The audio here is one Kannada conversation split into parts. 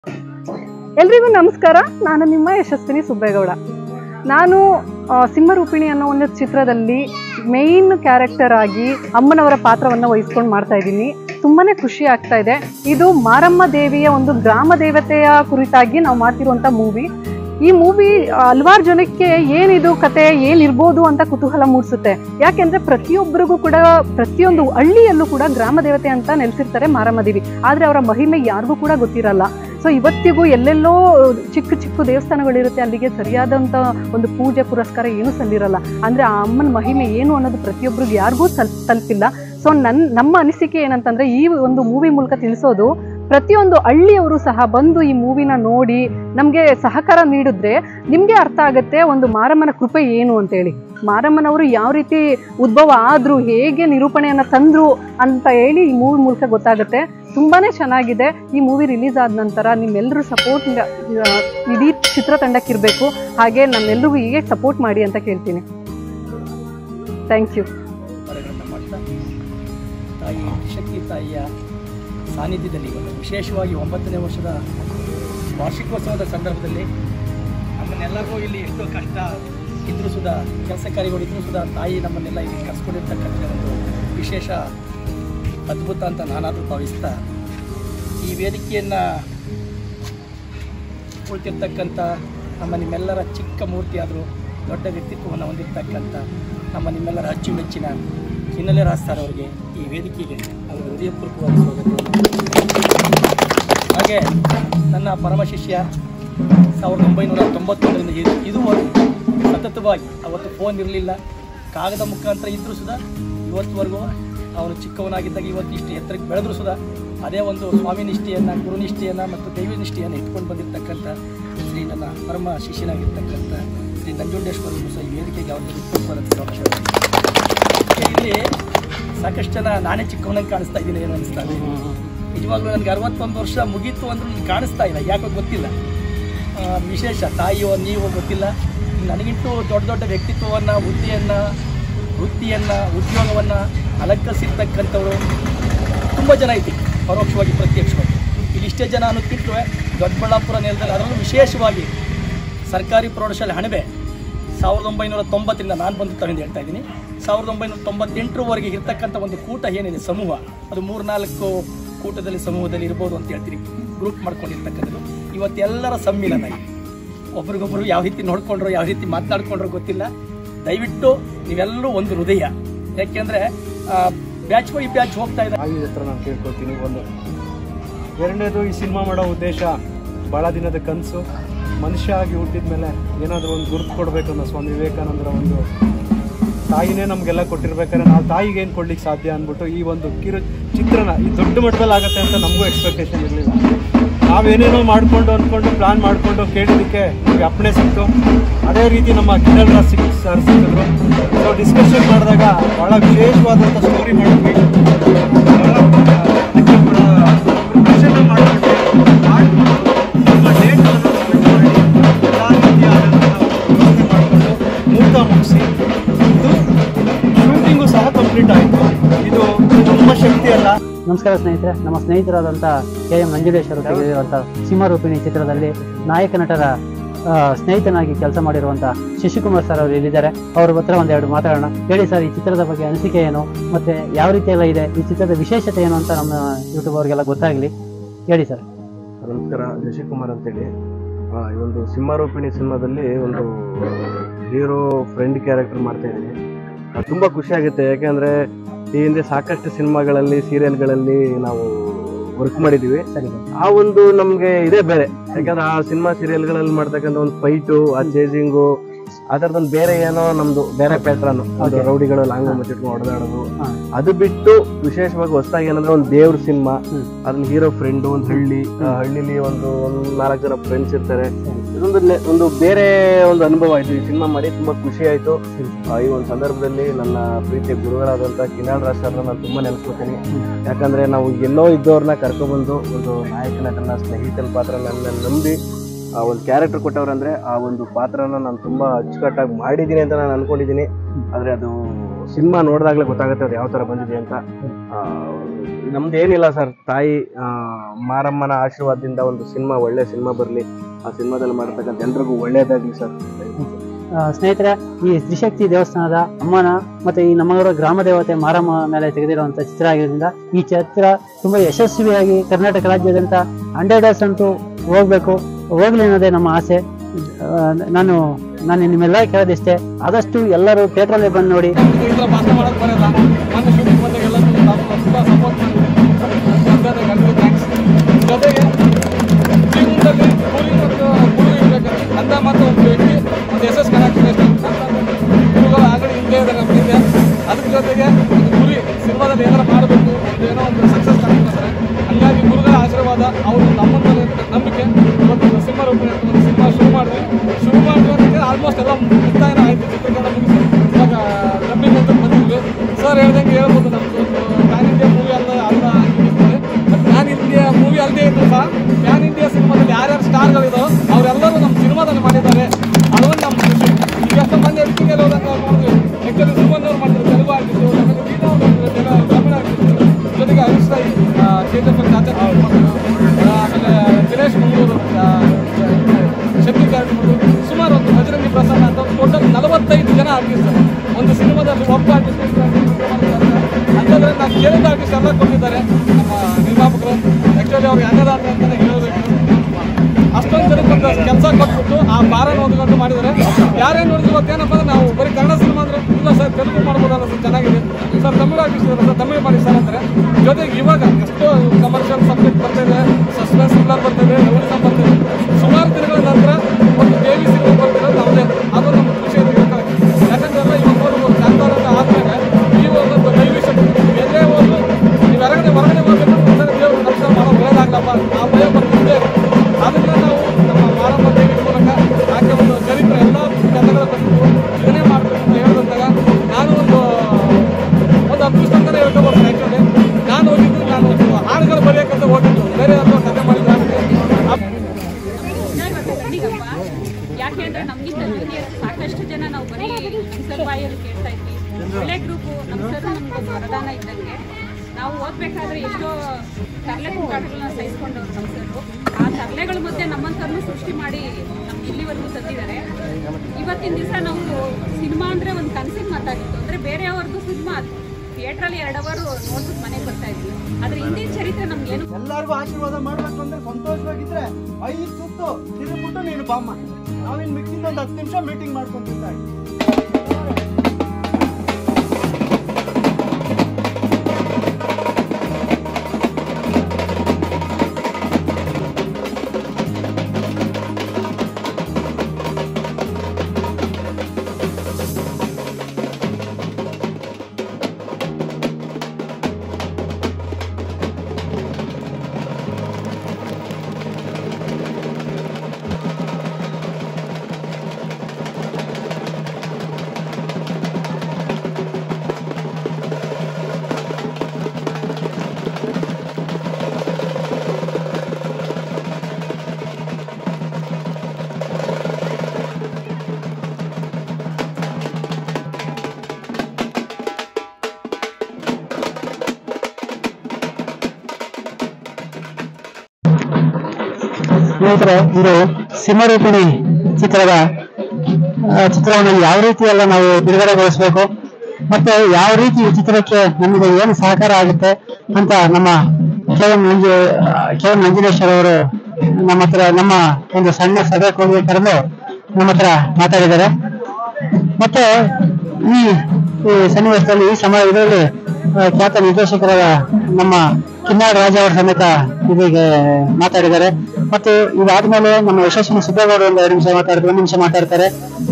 ಎಲ್ರಿಗೂ ನಮಸ್ಕಾರ ನಾನು ನಿಮ್ಮ ಯಶಸ್ವಿನಿ ಸುಬ್ಬೇಗೌಡ ನಾನು ಆ, ಸಿಂಹರೂಪಿಣಿ ಅನ್ನೋ ಒಂದು ಚಿತ್ರದಲ್ಲಿ ಮೇಯ್ನ್ ಕ್ಯಾರೆಕ್ಟರ್ ಆಗಿ ಅಮ್ಮನವರ ಪಾತ್ರವನ್ನು ವಹಿಸ್ಕೊಂಡು ಮಾಡ್ತಾ ಇದ್ದೀನಿ ತುಂಬಾನೇ ಖುಷಿ ಆಗ್ತಾ ಇದೆ ಇದು ಮಾರಮ್ಮ ದೇವಿಯ ಒಂದು ಗ್ರಾಮ ದೇವತೆಯ ಕುರಿತಾಗಿ ನಾವು ಮಾಡ್ತಿರುವಂಥ ಮೂವಿ ಈ ಮೂವಿ ಹಲವಾರು ಜನಕ್ಕೆ ಏನಿದು ಕತೆ ಏನಿರ್ಬೋದು ಅಂತ ಕುತೂಹಲ ಮೂಡಿಸುತ್ತೆ ಯಾಕೆಂದ್ರೆ ಪ್ರತಿಯೊಬ್ಬರಿಗೂ ಕೂಡ ಪ್ರತಿಯೊಂದು ಹಳ್ಳಿಯಲ್ಲೂ ಕೂಡ ಗ್ರಾಮ ದೇವತೆ ಅಂತ ನೆಲೆಸಿರ್ತಾರೆ ಮಾರಮ್ಮ ದೇವಿ ಆದ್ರೆ ಅವರ ಮಹಿಮೆ ಯಾರಿಗೂ ಕೂಡ ಗೊತ್ತಿರಲ್ಲ ಸೊ ಇವತ್ತಿಗೂ ಎಲ್ಲೆಲ್ಲೋ ಚಿಕ್ಕ ಚಿಕ್ಕ ದೇವಸ್ಥಾನಗಳಿರುತ್ತೆ ಅಲ್ಲಿಗೆ ಸರಿಯಾದಂಥ ಒಂದು ಪೂಜೆ ಪುರಸ್ಕಾರ ಏನೂ ಸಲ್ಲಿರಲ್ಲ ಅಂದ್ರೆ ಆ ಅಮ್ಮನ ಮಹಿಮೆ ಏನು ಅನ್ನೋದು ಪ್ರತಿಯೊಬ್ಬರಿಗೂ ಯಾರಿಗೂ ತಲ್ ತಲುಪಿಲ್ಲ ಸೊ ನನ್ನ ನಮ್ಮ ಅನಿಸಿಕೆ ಏನಂತಂದ್ರೆ ಈ ಒಂದು ಮೂವಿ ಮೂಲಕ ತಿಳಿಸೋದು ಪ್ರತಿಯೊಂದು ಹಳ್ಳಿಯವರು ಸಹ ಬಂದು ಈ ಮೂವಿನ ನೋಡಿ ನಮಗೆ ಸಹಕಾರ ನೀಡಿದ್ರೆ ನಿಮಗೆ ಅರ್ಥ ಆಗುತ್ತೆ ಒಂದು ಮಾರಮ್ಮನ ಕೃಪೆ ಏನು ಅಂತೇಳಿ ಮಾರಮ್ಮನವರು ಯಾವ ರೀತಿ ಉದ್ಭವ ಆದ್ರು ಹೇಗೆ ನಿರೂಪಣೆಯನ್ನ ತಂದ್ರು ಅಂತ ಹೇಳಿ ಈ ಮೂವಿ ಮೂಲಕ ಗೊತ್ತಾಗುತ್ತೆ ತುಂಬಾನೇ ಚೆನ್ನಾಗಿದೆ ಈ ಮೂವಿ ರಿಲೀಸ್ ಆದ ನಂತರ ನಿಮ್ಮೆಲ್ಲರೂ ಸಪೋರ್ಟ್ ಇಡೀ ಚಿತ್ರತಂಡಕ್ಕಿರಬೇಕು ಹಾಗೆ ನಮ್ಮೆಲ್ರಿಗೂ ಹೀಗೆ ಸಪೋರ್ಟ್ ಮಾಡಿ ಅಂತ ಕೇಳ್ತೀನಿ ಥ್ಯಾಂಕ್ ಯು ಕಾರ್ಯಗಳನ್ನು ಮಾಡ್ತಾ ತಾಯಿ ಶಕ್ತಿ ತಾಯಿಯ ಸಾನ್ನಿಧ್ಯದಲ್ಲಿ ಇವತ್ತು ವಿಶೇಷವಾಗಿ ಒಂಬತ್ತನೇ ವರ್ಷದ ವಾರ್ಷಿಕೋತ್ಸವದ ಸಂದರ್ಭದಲ್ಲಿ ನಮ್ಮನ್ನೆಲ್ಲರಿಗೂ ಇಲ್ಲಿ ಎಷ್ಟೋ ಕಷ್ಟ ಇದ್ರೂ ಸುಧಾ ಕೆಲಸ ಕಾರ್ಯಗಳಿದ್ರೂ ಸುಧಾ ತಾಯಿ ನಮ್ಮನ್ನೆಲ್ಲ ಇಲ್ಲಿ ಕರ್ಸ್ಕೊಂಡಿರ್ತಕ್ಕಂಥ ಒಂದು ವಿಶೇಷ ಅದ್ಭುತ ಅಂತ ನಾನಾದರೂ ಭಾವಿಸ್ತಾ ಈ ವೇದಿಕೆಯನ್ನು ಕುಳಿತಿರ್ತಕ್ಕಂಥ ನಮ್ಮ ನಿಮ್ಮೆಲ್ಲರ ಚಿಕ್ಕ ಮೂರ್ತಿ ಆದರೂ ದೊಡ್ಡ ವ್ಯಕ್ತಿತ್ವವನ್ನು ಹೊಂದಿರತಕ್ಕಂಥ ನಮ್ಮ ನಿಮ್ಮೆಲ್ಲರ ಅಚ್ಚುಮೆಚ್ಚಿನ ಹಿನ್ನೆಲೆ ರಾಜ್ತಾರ್ ಅವರಿಗೆ ಈ ವೇದಿಕೆಗೆ ಅವರ ಹೃದಯಪೂರ್ವಕವಾದ ಸ್ವಾಗತ ಹಾಗೆ ನನ್ನ ಪರಮ ಶಿಷ್ಯ ಸಾವಿರದ ಒಂಬೈನೂರ ತೊಂಬತ್ತೊಂದರಿಂದ ಇದು ಇದುವರೆಗೂ ಸತತವಾಗಿ ಅವತ್ತು ಫೋನ್ ಇರಲಿಲ್ಲ ಕಾಗದ ಮುಖಾಂತರ ಇದ್ದರೂ ಸುಧಾ ಇವತ್ತುವರೆಗೂ ಅವನು ಚಿಕ್ಕವನಾಗಿದ್ದಾಗ ಇವತ್ತು ಇಷ್ಟು ಎತ್ತರಕ್ಕೆ ಬೆಳೆದರೂ ಸುಧಾ ಅದೇ ಒಂದು ಸ್ವಾಮಿ ನಿಷ್ಠೆಯನ್ನು ಗುರುನಿಷ್ಠೆಯನ್ನು ಮತ್ತು ದೈವ ನಿಷ್ಠೆಯನ್ನು ಇಟ್ಕೊಂಡು ಬಂದಿರತಕ್ಕಂಥ ಶ್ರೀ ನನ್ನ ಪರಮ ಶಿಷ್ಯನಾಗಿರ್ತಕ್ಕಂಥ ಶ್ರೀ ನಂಜುಂಡೇಶ್ವರರು ಸಹ ಈ ವೇದಿಕೆಗೆ ಅವರಿಗೆ ಉತ್ಪೂರ್ವವಾದ ಸ್ವಾಗತ ಇಲ್ಲಿ ಸಾಕಷ್ಟು ಜನ ನಾನೇ ಚಿಕ್ಕವನಂಗೆ ಕಾಣಿಸ್ತಾ ಇದ್ದೀನಿ ಏನು ಅನಿಸ್ತಾ ಇದೆ ನಿಜವಾಗ್ಲೂ ನನಗೆ ಅರವತ್ತೊಂದು ವರ್ಷ ಮುಗೀತು ಅಂದ್ರೆ ನನಗೆ ಕಾಣಿಸ್ತಾ ಇಲ್ಲ ಯಾಕೋ ಗೊತ್ತಿಲ್ಲ ಆ, ವಿಶೇಷ ತಾಯಿಯೋ ನೀವು ಗೊತ್ತಿಲ್ಲ ನನಗಿಂತೂ ದೊಡ್ಡ ದೊಡ್ಡ ವ್ಯಕ್ತಿತ್ವವನ್ನು ಹುದ್ದೆಯನ್ನು ವೃತ್ತಿಯನ್ನು ಉದ್ಯೋಗವನ್ನು ಅಲಂಕರಿಸಿರ್ತಕ್ಕಂಥವ್ರು ತುಂಬ ಜನ ಇದ್ದೀವಿ ಪರೋಕ್ಷವಾಗಿ ಪ್ರತ್ಯಕ್ಷವಾಗಿ ಇಲ್ಲಿ ಇಷ್ಟೇ ಜನ ಅನ್ನೋದಕ್ಕಿಂತಲೂ ದೊಡ್ಡಬಳ್ಳಾಪುರ ನೆಲದಲ್ಲಿ ಅದರಲ್ಲೂ ವಿಶೇಷವಾಗಿ ಸರ್ಕಾರಿ ಪ್ರೌಢಶಾಲೆ ಹಣಬೆ ಸಾವಿರದ ಒಂಬೈನೂರ ತೊಂಬತ್ತರಿಂದ ನಾನು ಬಂದು ತಗೊಂಡು ಹೇಳ್ತಾ ಇದ್ದೀನಿ ಸಾವಿರದ ಒಂಬೈನೂರ ತೊಂಬತ್ತೆಂಟರವರೆಗೆ ಇರ್ತಕ್ಕಂಥ ಒಂದು ಕೂಟ ಏನಿದೆ ಸಮೂಹ ಅದು ಮೂರ್ನಾಲ್ಕು ಕೂಟದಲ್ಲಿ ಸಮೂಹದಲ್ಲಿ ಇರ್ಬೋದು ಅಂತ ಹೇಳ್ತೀನಿ ಗ್ರೂಪ್ ಮಾಡ್ಕೊಂಡಿರ್ತಕ್ಕಂಥದ್ದು ಇವತ್ತೆಲ್ಲರ ಸಮ್ಮಿಲನ ಇದೆ ಒಬ್ರಿಗೊಬ್ರು ಯಾವ ರೀತಿ ನೋಡ್ಕೊಂಡ್ರು ಯಾವ ರೀತಿ ಮಾತನಾಡ್ಕೊಂಡ್ರು ಗೊತ್ತಿಲ್ಲ ದಯವಿಟ್ಟು ನೀವೆಲ್ಲರೂ ಒಂದು ಹೃದಯ ಯಾಕೆಂದರೆ ಬ್ಯಾಚ್ ಬೈ ಬ್ಯಾಚ್ ಹೋಗ್ತಾ ಇದೆ ತಾಯಿ ಹತ್ರ ನಾನು ಕೇಳ್ಕೊತೀನಿ ಒಂದು ಎರಡನೇದು ಈ ಸಿನಿಮಾ ಮಾಡೋ ಉದ್ದೇಶ ಭಾಳ ದಿನದ ಕನಸು ಮನುಷ್ಯ ಆಗಿ ಹುಟ್ಟಿದ ಮೇಲೆ ಏನಾದರೂ ಒಂದು ಗುರುತು ಕೊಡಬೇಕು ಅನ್ನೋ ಸ್ವಾಮಿ ವಿವೇಕಾನಂದರ ಒಂದು ತಾಯಿನೇ ನಮಗೆಲ್ಲ ಕೊಟ್ಟಿರ್ಬೇಕಾದ್ರೆ ನಾವು ತಾಯಿಗೆ ಏನು ಕೊಡ್ಲಿಕ್ಕೆ ಸಾಧ್ಯ ಅಂದ್ಬಿಟ್ಟು ಈ ಒಂದು ಕಿರು ಚಿತ್ರನ ಈ ದೊಡ್ಡ ಮಟ್ಟದಲ್ಲಿ ಆಗುತ್ತೆ ಅಂತ ನಮಗೂ ಎಕ್ಸ್ಪೆಕ್ಟೇಷನ್ ಇರಲಿಲ್ಲ ನಾವೇನೇನೋ ಮಾಡಿಕೊಂಡು ಅಂದ್ಕೊಂಡು ಪ್ಲಾನ್ ಮಾಡಿಕೊಂಡು ಕೇಳಿದ್ದಕ್ಕೆ ನಮಗೆ ಅಪ್ಪಣೆ ಸಿಕ್ತು ಅದೇ ರೀತಿ ನಮ್ಮ ಕಿರಣ್ ರಾಜ್ ಸಿಕ್ ಸರ್ ಸಿಕ್ಕಿದ್ರು ಸೊ ಡಿಸ್ಕಷನ್ ಮಾಡಿದಾಗ ಭಾಳ ವಿಶೇಷವಾದಂಥ ಸ್ಟೋರಿ ಮಾಡಿದ್ವಿ ಮುಹೂರ್ತ ಮುಗಿಸಿ ಇದು ಶೂಟಿಂಗು ಸಹ ಕಂಪ್ಲೀಟ್ ಆಯಿತು ಇದು ನಮ್ಮ ಶಕ್ತಿ ಅಲ್ಲ ನಮಸ್ಕಾರ ಸ್ನೇಹಿತರೆ ನಮ್ಮ ಸ್ನೇಹಿತರಾದಂಥ ಕೆ ಎಂ ನಂಜುಡೇಶ್ವರ ತೆಗೆದಿರುವಂಥ ಸಿಂಹರೂಪಿಣಿ ಚಿತ್ರದಲ್ಲಿ ನಾಯಕ ನಟರ ಆ, ಸ್ನೇಹಿತನಾಗಿ ಕೆಲಸ ಮಾಡಿರುವಂಥ ಶಶಿಕುಮಾರ್ ಸರ್ ಅವರು ಇಲ್ಲಿದ್ದಾರೆ ಅವ್ರ ಹತ್ರ ಒಂದೆರಡು ಮಾತಾಡೋಣ ಹೇಳಿ ಸರ್ ಈ ಚಿತ್ರದ ಬಗ್ಗೆ ಅನಿಸಿಕೆ ಏನು ಮತ್ತೆ ಯಾವ ರೀತಿ ಎಲ್ಲ ಇದೆ ಈ ಚಿತ್ರದ ವಿಶೇಷತೆ ಏನು ಅಂತ ನಮ್ಮ ಯೂಟ್ಯೂಬ್ ಅವ್ರಿಗೆಲ್ಲ ಗೊತ್ತಾಗಲಿ ಹೇಳಿ ಸರ್ ನಮಸ್ಕಾರ ಶಶಿಕುಮಾರ್ ಅಂತೇಳಿ ಆ, ಈ ಒಂದು ಸಿಂಹಾರೋಪಿಣಿ ಸಿನಿಮಾದಲ್ಲಿ ಒಂದು ಹೀರೋ ಫ್ರೆಂಡ್ ಕ್ಯಾರೆಕ್ಟರ್ ಮಾಡ್ತಾ ಇದ್ದೀನಿ ಆ, ತುಂಬಾ ಖುಷಿ ಆಗುತ್ತೆ ಯಾಕೆಂದ್ರೆ ಈ ಹಿಂದೆ ಸಾಕಷ್ಟು ಸಿನಿಮಾಗಳಲ್ಲಿ ಸೀರಿಯಲ್ಗಳಲ್ಲಿ ನಾವು ವರ್ಕ್ ಮಾಡಿದೀವಿ ಸರಿ ಆ ಒಂದು ನಮ್ಗೆ ಇದೇ ಬೇರೆ ಯಾಕಂದ್ರೆ ಆ ಸಿನಿಮಾ ಸೀರಿಯಲ್ಗಳಲ್ಲಿ ಮಾಡ್ತಕ್ಕಂಥ ಒಂದು ಫೈಟು ಆ ಚೇಸಿಂಗು ಆ ಥರದೊಂದು ಬೇರೆ ಏನೋ ನಮ್ದು ಬೇರೆ ಪ್ಯಾಟ್ರನ್ ಒಂದು Okay. ರೌಡಿಗಳು ಲಾಂಗ್ ಮುಚ್ಚಿಟ್ಕೊಂಡು ಹೊಡೆದಾಡೋದು ಹಾ. ಅದು ಬಿಟ್ಟು ವಿಶೇಷವಾಗಿ ಹೊಸದಾಗಿ ಏನಂದ್ರೆ ಒಂದು ದೇವ್ರ ಸಿನಿಮಾ ಹ್ಮ್. ಅದ್ರಲ್ಲಿ ಹೀರೋ ಫ್ರೆಂಡ್ ಒಂದು ಹಳ್ಳಿ ಆ ಹಳ್ಳಿಲಿ ಒಂದು ಒಂದು ನಾಲ್ಕು ಜನ ಫ್ರೆಂಡ್ಸ್ ಇರ್ತಾರೆ ಸರಿ. ಇದೊಂದು ನೆ- ಒಂದು ಬೇರೆ ಒಂದು ಅನುಭವ ಆಯ್ತು ಈ ಸಿನಿಮಾ ಮಾಡಿ ತುಂಬಾ ಖುಷಿ ಆಯ್ತು ಸರಿ. ಆ, ಈ ಒಂದು ಸಂದರ್ಭದಲ್ಲಿ ನನ್ನ ಪ್ರೀತಿಯ ಗುರುಗಳಾದಂತ ಕಿನಾಳ್ ರಾಜ್ ಸರ್ನ ನಾನು ತುಂಬಾ ನೆನೆಸ್ಕೊತೀನಿ ಯಾಕಂದ್ರೆ ನಾವು ಎಲ್ಲೋ ಇದ್ದವ್ರನ್ನ ಕರ್ಕೊಬಂದು ಒಂದು ನಾಯಕ ನಟನ ಸ್ನೇಹಿತನ ಪಾತ್ರ ನನ್ನ ನಂಬಿ ಆ ಒಂದು ಕ್ಯಾರೆಕ್ಟರ್ ಕೊಟ್ಟವ್ರಂದ್ರೆ ಆ ಒಂದು ಪಾತ್ರನ ನಾನು ತುಂಬಾ ಅಚ್ಚುಕಟ್ಟಾಗಿ ಮಾಡಿದ್ದೀನಿ ಅಂತ ನಾನು ಅನ್ಕೊಂಡಿದ್ದೀನಿ ಆದ್ರೆ ಅದು ಸಿನಿಮಾ ನೋಡಿದಾಗಲೇ ಗೊತ್ತಾಗುತ್ತೆ ಅದು ಯಾವ ಥರ ಬಂದಿದೆ ಅಂತ ಆ, ನಮ್ದು ಏನಿಲ್ಲ ಸರ್ ತಾಯಿ ಆ, ಮಾರಮ್ಮನ ಆಶೀರ್ವಾದದಿಂದ ಒಂದು ಸಿನಿಮಾ ಒಳ್ಳೆ ಸಿನಿಮಾ ಬರಲಿ ಆ ಸಿನಿಮಾದಲ್ಲಿ ಮಾಡಿರ್ತಕ್ಕಂಥ ಎಲ್ರಿಗೂ ಒಳ್ಳೇದಾಗಲಿ ಸರ್ ಆ, ಸ್ನೇಹಿತರೆ ಈ ತ್ರಿಶಕ್ತಿ ದೇವಸ್ಥಾನದ ಅಮ್ಮನ ಮತ್ತೆ ಈ ನಮ್ಮವರ ಗ್ರಾಮ ದೇವತೆ ಮಾರಮ್ಮ ಮೇಲೆ ತೆಗೆದಿರುವಂತ ಚಿತ್ರ ಆಗಿರೋದ್ರಿಂದ ಈ ಚಿತ್ರ ತುಂಬಾ ಯಶಸ್ವಿಯಾಗಿ ಕರ್ನಾಟಕ ರಾಜ್ಯಾದ್ಯಂತ ಹಂಡ್ರೆಡ್ ಡೇಸ್ ಅಂತೂ ಹೋಗ್ಬೇಕು ಹೋಗ್ಲಿ ಅನ್ನೋದೇ ನಮ್ಮ ಆಸೆ ಆ, ನಾನು ನಾನು ನಿಮ್ಮೆಲ್ಲ ಕೇಳೋದಿಷ್ಟೇ ಆದಷ್ಟು ಎಲ್ಲರೂ ಥಿಯೇಟ್ರಲ್ಲೇ ಬಂದು ನೋಡಿ ಇದರ ಭಾಷಣ ಮಾಡಕ್ ಬರಲ್ಲ ಮೊನ್ನೆ ಶೂಟಿಂಗ್ ಬಂದಾಗ ಎಲ್ಲ ತುಂಬ ಸಪೋರ್ಟ್ ಮಾಡಿದ್ರು ಗಂಟಲು ಥ್ಯಾಂಕ್ಸ್ ಜೊತೆಗೆ ಜೀವನದಲ್ಲಿ ಕೂಲಿ ಮತ್ತು ಗುರು ಇರಬೇಕಂದ್ರೆ ಅಂತ ಮಾತ್ರ ಒಂದು ವ್ಯಕ್ತಿ ಒಂದು ಎಸ್ ಎಸ್ ಕನೆಕ್ಷನ್ ಗುರುಗಳು ಆಗಲಿ ಹಿಂದೆ ಇದೆ ನಮ್ಮ ಹಿಂದೆ ಅದ್ರ ಜೊತೆಗೆ ಒಂದು ಗುರಿ ಸಿನಿಮಾದಲ್ಲಿ ಏನಾರ ಮಾಡಬೇಕು ಒಂದು ಏನೋ ಒಂದು ಸಕ್ಸಸ್ ಕಾಣ್ತಾರೆ ಹಂಗಾಗಿ ಗುರುಗಳ ಆಶೀರ್ವಾದ ಅವರು ನಮ್ಮ ಮೇಲೆ ಇರ್ತಕ್ಕಂಥ ನಂಬಿಕೆ ಇವತ್ತು ಸಿನಿಮಾ ರೂಪದಲ್ಲಿ ಒಂದು ಸಿನಿಮಾ ಶುರು ಮಾಡಿದ್ವಿ ಶುರು ಮಾಡಿದ್ರೆ ಆಲ್ಮೋಸ್ಟ್ ಎಲ್ಲ ಮುಕ್ತಾಯನ ಆಯ್ತು ಚಿತ್ರೀಕರಣ ಮುಗಿಸಿ ಇವಾಗ ಡಬ್ಬಿಂಗ್ ಅಂತ ಬಂದಿದ್ವಿ ಸರ್ ಹೇಳ್ದಂಗೆ ಹೇಳ್ಬೋದು ನಮ್ದು ಪ್ಯಾನ್ ಇಂಡಿಯಾ ಮೂವಿ ಅಲ್ಲ ಅಲ್ಲ ಆಗಿರ್ತದೆ ಬಟ್ ಪ್ಯಾನ್ ಇಂಡಿಯಾ ಮೂವಿ ಅಲ್ಲದೆ ಇದ್ರು ಸಹ ಪ್ಯಾನ್ ಇಂಡಿಯಾ ಸಿನಿಮಾದಲ್ಲಿ ಯಾರ್ಯಾರು ಸ್ಟಾರ್ಗಳಿದೋ ಅವರೆಲ್ಲರೂ ನಮ್ಮ ಸಿನಿಮಾದಲ್ಲಿ ಮಾಡಿದ್ದಾರೆ ಅದೊಂದು ನಮ್ಮ ಖುಷಿ ಈಗ ಎಷ್ಟೋ ಮಂದಿ ಎಡಿಟಿಂಗ್ ಎಲ್ಲ ಹೋದಂಗೆ ನೋಡಿದ್ವಿ ಆ್ಯಕ್ಚುಲಿ ಸುಮನ್ನವ್ರು ಮಾಡಿದ್ರು ತೆಲುಗು ಆರ್ಟಿಸ್ಟು ಆಮೇಲೆ ಗೀತಾ ಅವ್ರು ಮಾಡಿದ್ರು ಜನ ಗ್ರಾಮೀಣ ಆರ್ಟಿಸ್ಟು ಜೊತೆಗೆ Harish Sai K G F Chacha ಆಮೇಲೆ ದಿನೇಶ್ ಮಂಗಳೂರು ಶಕ್ತಿ ಕ್ಯಾರೆಕ್ಟರ್ ಸುಮಾರು ಒಂದು ಬಜರಂಗಿ ಪ್ರಸನ್ನ ಅಂತ ಟೋಟಲ್ ನಲವತ್ತೈದು ಜನ ಆರ್ಟಿಸ್ಟ್ ಒಂದು ಸಿನಿಮಾದಲ್ಲಿ ಒಬ್ಬ ಆರ್ಟಿಸ್ಟ್ ಅಂತಂದ್ರೆ ನಾವು ಕೇಳಿದ ಆರ್ಟಿಸ್ಟ್ ಎಲ್ಲ ಕೊಟ್ಟಿದ್ದಾರೆ ನಮ್ಮ ನಿರ್ಮಾಪಕರು ಆ್ಯಕ್ಚುಲಿ ಅವ್ರಿಗೆ ಅನ್ನದಾತ ಅಂತಲೇ ಹೇಳಬೇಕು ಅಷ್ಟೊಂದು ಜನಕ್ಕೆ ಒಂದು ಕೆಲಸ ಕೊಟ್ಬಿಟ್ಟು ಆ ಭಾರನ ಹೊಂದ್ಕೊಂಡು ಮಾಡಿದ್ದಾರೆ ಯಾರೇ ನೋಡಿದ್ರು ಇವತ್ತೇನಪ್ಪ ಅಂದ್ರೆ ನಾವು ಬರೀ ಕನ್ನಡ ಸಿನಿಮಾ ಅಂದ್ರೆ ಇಲ್ಲ ಸರ್ ತೆಲುಗು ಮಾಡ್ಬೋದಲ್ಲ ಸರ್ ಚೆನ್ನಾಗಿದೆ sir Tamil artist sir Tamil ಮಾಡಿ ಸರ್ ಅಂತಾರೆ ಜೊತೆಗೆ ಇವಾಗ ಎಷ್ಟೋ ಕಮರ್ಷಿಯಲ್ ಸಬ್ಜೆಕ್ಟ್ ಬರ್ತಿದೆ ಸಸ್ಪೆನ್ಸ್ ಥ್ರಿಲ್ಲರ್ ಬರ್ತಿದೆ ರೆವಲ್ಯೂಷನ್ ಬರ್ತಿದೆ ಸುಮಾರು ದಿನಗಳ ನಂತರ ಒಂದು ದೇವಿ ಸಿನಿಮಾ ಬರ್ತಿರೋದು ನಮ್ಮದೇ ಅದು ನಮ್ಮ ಖುಷಿ ಅಂತ ಹೇಳ್ತಾರೆ ಯಾಕಂದ್ರೆ ಇವಾಗ ಒಂದು ಕಾಂತಾರ ಅಂತ ಆದ್ಮೇಲೆ ಈ ಒಂದು ದೈವಿ ಶಕ್ತಿ ಎಲ್ಲೇ ಹೋದ್ರು ನೀವು ಹೊರಗಡೆ ಹೊರಗಡೆ ಹೋಗ್ಬೇಕು ಒಂದ್ಸಲ ದೇವ್ರು ನಮಸ್ಕಾರ ಮಾಡೋ ಒಳ್ಳೇದಾಗ್ಲಪ್ಪ ಆ ಭಯ ಬರ್ತಿದ್ದೆ ಅದನ್ನ ನಾವು ನಮ್ಮ ಮಾರಮ್ಮ ದೇವಿ ಮೂಲಕ ಆಕೆ ಒಂದು ಚರಿತ್ರೆ ಎಲ್ಲ ಕಥೆಗಳ ಬಂದಿದ್ದು ಇದನ್ನೇ ಮಾಡಬೇಕು ಅಂತ ಹೇಳಿದಾಗ ನಾನು ಒಂದು ಒಂದು ಅದೃಷ್ಟ ಅಂತಲೇ ಹೇಳ್ಕೊಬೋದು ಆ್ಯಕ್ಚುಲಿ ನಾನು ಹೋಗಿದ್ದು ನಾನು ಒಂದು ಹಾಡುಗಳು ಬರೆಯೋಕ್ಕಂತ ಹೋಗಿದ್ದು ಬೇರೆ ಯಾರೋ ಕಥೆ ಮಾಡಿದ್ರೆ ಕಣ್ಣಿಗಪ್ಪ ಯಾಕೆ ಅಂದ್ರೆ ನಮ್ಗಿಂತ ಜೂನಿಯರ್ ಸಾಕಷ್ಟು ಜನ ನಾವು ಬರೀ ಸರ್ ಬಾಯಲ್ಲಿ ಕೇಳ್ತಾ ಇದ್ವಿ ಒಳ್ಳೆ ಗ್ರೂಪು ನಮ್ಮ ಸರ್ ನಮ್ಗೊಂದು ವರದಾನ ಇದ್ದಂಗೆ ನಾವು ಓದ್ಬೇಕಾದ್ರೆ ಎಷ್ಟೋ ತರಲೆ ತುಂಟಾಟಗಳನ್ನ ಸಹಿಸ್ಕೊಂಡವ್ರು ನಮ್ಮ ಸರ್ ಆ ತರಲೆಗಳ ಮಧ್ಯೆ ನಮ್ಮಂಥವ್ರನ್ನು ಸೃಷ್ಟಿ ಮಾಡಿ ನಮ್ಗೆ ಇಲ್ಲಿವರೆಗೂ ತಂದಿದ್ದಾರೆ ಇವತ್ತಿನ ದಿವಸ ನಾವು ಸಿನಿಮಾ ಅಂದ್ರೆ ಒಂದು ಕನಸಿನ ಮಾತಾಗಿತ್ತು ಅಂದ್ರೆ ಬೇರೆಯವ್ರದ್ದು ಸಿನಿಮಾ ಥಿಯೇಟ್ರಲ್ಲಿ ಎರಡು ಅವರ್ ನೋಡ್ಬಿಟ್ಟು ಮನೆಗೆ ಬರ್ತಾ ಇದ್ವಿ ಅದ್ರ ಹಿಂದಿನ ಚರಿತ್ರೆ ನಮ್ಗೇನು ಎಲ್ಲರಿಗೂ ಆಶೀರ್ವಾದ ಮಾಡ್ಬೇಕು ಅಂದ್ರೆ ಸಂತೋಷವಾಗಿದ್ರೆ ಐದು ಸುತ್ತು ತಿರುಗ್ಬಿಟ್ಟು ನೀನು ಬಾಮ್ಮ ನಾವಿನ್ ಮಿಕ್ಕಿಂದ ಒಂದು ಹತ್ತು ನಿಮಿಷ ಮೀಟಿಂಗ್ ಮಾಡ್ಕೊಂತಿದ್ದ ಸ್ನೇಹಿತರೆ ಇದು ಸಿಂಹರೂಪಿಣಿ ಚಿತ್ರದ ಆ, ಚಿತ್ರವನ್ನು ಯಾವ ರೀತಿ ಎಲ್ಲ ನಾವು ಬಿಡುಗಡೆಗೊಳಿಸಬೇಕು ಮತ್ತೆ ಯಾವ ರೀತಿ ಈ ಚಿತ್ರಕ್ಕೆ ನಮಗೆ ಏನು ಸಹಕಾರ ಆಗುತ್ತೆ ಅಂತ ನಮ್ಮ K M Nanju K M Nanjuneshwar ಅವರು ನಮ್ಮ ಹತ್ರ ನಮ್ಮ ಒಂದು ಸಣ್ಣ ಸಭೆ ಕೂಡಿ ಕರೆದು ನಮ್ಮ ಹತ್ರ ಮಾತಾಡಿದ್ದಾರೆ ಮತ್ತೆ ಈ ಈ ಸನ್ನಿವೇಶದಲ್ಲಿ ಈ ಸಮಯ ಇದರಲ್ಲಿ ಆ, ಖ್ಯಾತ ನಿರ್ದೇಶಕರಾದ ನಮ್ಮ ಕಿನ್ನಾಡ್ ರಾಜ ಅವರ ಸಮೇತ ಇದೀಗೆ ಮಾತಾಡಿದ್ದಾರೆ ಮತ್ತು ಇದಾದ್ಮೇಲೆ ನಮ್ಮ ಯಶಸ್ವಿನಿ ಸಿದ್ದೇಗೌಡ ಒಂದು ಎರಡು ನಿಮಿಷ ಮಾತಾಡ್ತಾರೆ ಒಂದು ನಿಮಿಷ ಮಾತಾಡ್ತಾರೆ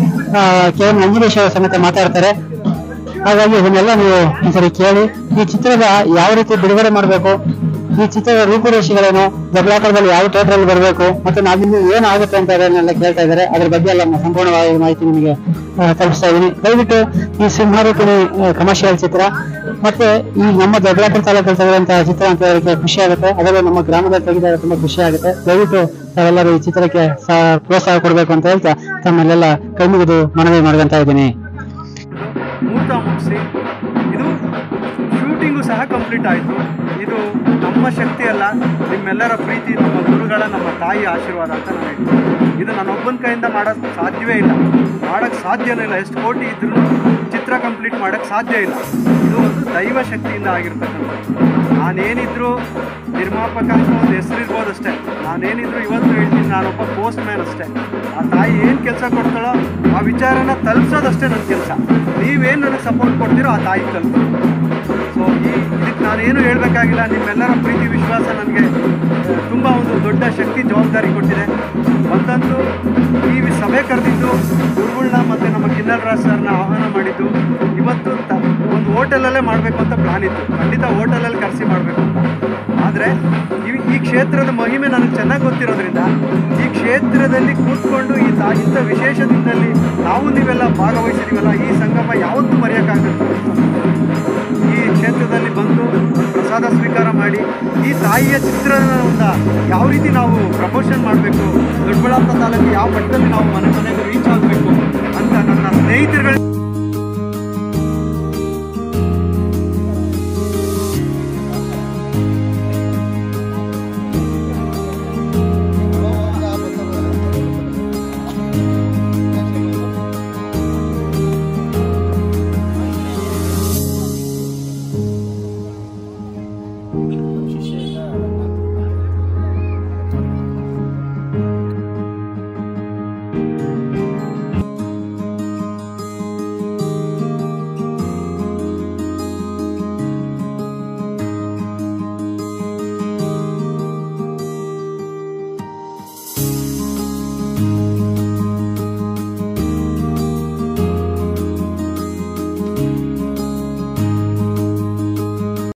ಕೆ ಎಂ ನಂಜನೇಶ್ ಅವರ ಸಮೇತ ಮಾತಾಡ್ತಾರೆ ಹಾಗಾಗಿ ಇದನ್ನೆಲ್ಲ ನೀವು ಒಂದ್ಸರಿ ಕೇಳಿ ಈ ಚಿತ್ರದ ಯಾವ ರೀತಿ ಬಿಡುಗಡೆ ಮಾಡಬೇಕು ಈ ಚಿತ್ರದ ರೂಪುರೇಷೆಗಳೇನು ದೊಡ್ಡಾಟದಲ್ಲಿ ಯಾವ ಥಿಯೇಟರ್ ಅಲ್ಲಿ ಬರಬೇಕು ಮತ್ತೆ ನಾವಿಲ್ಲಿ ಏನಾಗುತ್ತೆ ಅಂತ ಅದನ್ನೆಲ್ಲ ಕೇಳ್ತಾ ಇದ್ದಾರೆ ಅದ್ರ ಬಗ್ಗೆ ಎಲ್ಲ ನಾನು ಸಂಪೂರ್ಣವಾಗಿ ಮಾಹಿತಿ ನಿಮಗೆ ಆ, ತಲುಪಿಸ್ತಾ ಇದ್ದೀನಿ ದಯವಿಟ್ಟು ಈ ಸಿಂಹಾರೂಪಿಣಿ ಕಮರ್ಷಿಯಲ್ ಚಿತ್ರ ಮತ್ತೆ ಈ ನಮ್ಮ ದೊಡ್ಡಾಪುರ ತಾಲೂಕಲ್ಲಿ ತೆಗೆದಂತಹ ಚಿತ್ರ ಅಂತ ಹೇಳಕ್ಕೆ ಖುಷಿ ಆಗುತ್ತೆ ಅದರಲ್ಲೂ ನಮ್ಮ ಗ್ರಾಮದಲ್ಲಿ ತೆಗೆದಾಗ ತುಂಬಾ ಖುಷಿ ಆಗುತ್ತೆ ದಯವಿಟ್ಟು ತಾವೆಲ್ಲರೂ ಈ ಚಿತ್ರಕ್ಕೆ ಸಹ ಪ್ರೋತ್ಸಾಹ ಕೊಡಬೇಕು ಅಂತ ಹೇಳ್ತಾ ತಮ್ಮಲ್ಲೆಲ್ಲ ಕೈ ಮುಗಿದು ಮನವಿ ಮಾಡ್ಕೊಂತ ಇದ್ದೀನಿ ಮುಹೂರ್ತ ಮುಗಿಸಿ ಇದು ಶೂಟಿಂಗು ಸಹ ಕಂಪ್ಲೀಟ್ ಆಯಿತು ಇದು ನಮ್ಮ ಶಕ್ತಿ ಅಲ್ಲ ನಿಮ್ಮೆಲ್ಲರ ಪ್ರೀತಿ ನಮ್ಮ ಗುರುಗಳ ನಮ್ಮ ತಾಯಿ ಆಶೀರ್ವಾದ ಅಂತ ನಾನು ಹೇಳ್ತೀನಿ ಇದು ನನ್ನೊಬ್ಬನ ಕೈಯಿಂದ ಮಾಡೋಕ್ಕೆ ಸಾಧ್ಯವೇ ಇಲ್ಲ ಮಾಡೋಕ್ಕೆ ಸಾಧ್ಯನೇ ಇಲ್ಲ ಎಷ್ಟು ಕೋಟಿ ಇದ್ರೂ ಚಿತ್ರ ಕಂಪ್ಲೀಟ್ ಮಾಡೋಕ್ಕೆ ಸಾಧ್ಯ ಇಲ್ಲ ಇದು ಒಂದು ದೈವ ಶಕ್ತಿಯಿಂದ ಆಗಿರ್ತಕ್ಕಂಥದ್ದು ನಾನೇನಿದ್ರು ನಿರ್ಮಾಪಕ ಅಂತ ಒಂದು ಹೆಸರಿರ್ಬೋದು ಅಷ್ಟೇ ನಾನೇನಿದ್ರು ಇವತ್ತು ಹೇಳ್ತೀನಿ ನಾನೊಬ್ಬ ಪೋಸ್ಟ್ ಮ್ಯಾನ್ ಅಷ್ಟೇ ಆ ತಾಯಿ ಏನು ಕೆಲಸ ಕೊಡ್ತಾಳೋ ಆ ವಿಚಾರನ ತಲುಪಿಸೋದಷ್ಟೇ ನನ್ನ ಕೆಲಸ ನೀವೇನು ನನಗೆ ಸಪೋರ್ಟ್ ಕೊಡ್ತೀರೋ ಆ ತಾಯಿ ತಲುಪು ಸೊ ಈ ಇದಕ್ಕೆ ನಾನೇನು ಹೇಳಬೇಕಾಗಿಲ್ಲ ನಿಮ್ಮೆಲ್ಲರ ಪ್ರೀತಿ ವಿಶ್ವಾಸ ನನಗೆ ತುಂಬ ಒಂದು ದೊಡ್ಡ ಶಕ್ತಿ ಜವಾಬ್ದಾರಿ ಕೊಟ್ಟಿದೆ ಒಂದಂತೂ ಈ ಸಭೆ ಕರೆದಿದ್ದು ಗುರುಗಳನ್ನ ಮತ್ತು ನಮ್ಮ ಕಿನ್ನಲ್ ರಾಜ್ ಸರ್ನ ಆಹ್ವಾನ ಮಾಡಿದ್ದು ಇವತ್ತು ತ ಒಂದು ಹೋಟೆಲಲ್ಲೇ ಮಾಡಬೇಕು ಅಂತ ಪ್ಲಾನ್ ಇತ್ತು ಖಂಡಿತ ಹೋಟೆಲಲ್ಲಿ ಕರೆಸಿ ಮಾಡಬೇಕು ಅಂತ ಆದರೆ ಈ ಈ ಕ್ಷೇತ್ರದ ಮಹಿಮೆ ನನಗೆ ಚೆನ್ನಾಗಿ ಗೊತ್ತಿರೋದ್ರಿಂದ ಈ ಕ್ಷೇತ್ರದಲ್ಲಿ ಕೂತ್ಕೊಂಡು ಈ ತಾ ಇಂಥ ವಿಶೇಷ ದಿನದಲ್ಲಿ ನಾವು ನೀವೆಲ್ಲ ಭಾಗವಹಿಸಿದೀವಲ್ಲ ಈ ಸಂಗಮ ಯಾವತ್ತೂ ಮರೆಯೋಕ್ಕಾಗುತ್ತೆ ಈ ಕ್ಷೇತ್ರದಲ್ಲಿ ಬಂದು ಪ್ರಸಾದ ಸ್ವೀಕಾರ ಮಾಡಿ ಈ ತಾಯಿಯ ಚಿತ್ರಣವನ್ನು ಯಾವ ರೀತಿ ನಾವು ಪ್ರಮೋಷನ್ ಮಾಡಬೇಕು ದೊಡ್ಡಬಳ್ಳಾಪುರ ತಾಲೂಕು ಯಾವ ಮಟ್ಟದಲ್ಲಿ ನಾವು ಮನೆ ಮನೆಗೂ ರೀಚ್ ಆಗಬೇಕು ಅಂತ ನನ್ನ ಸ್ನೇಹಿತರುಗಳ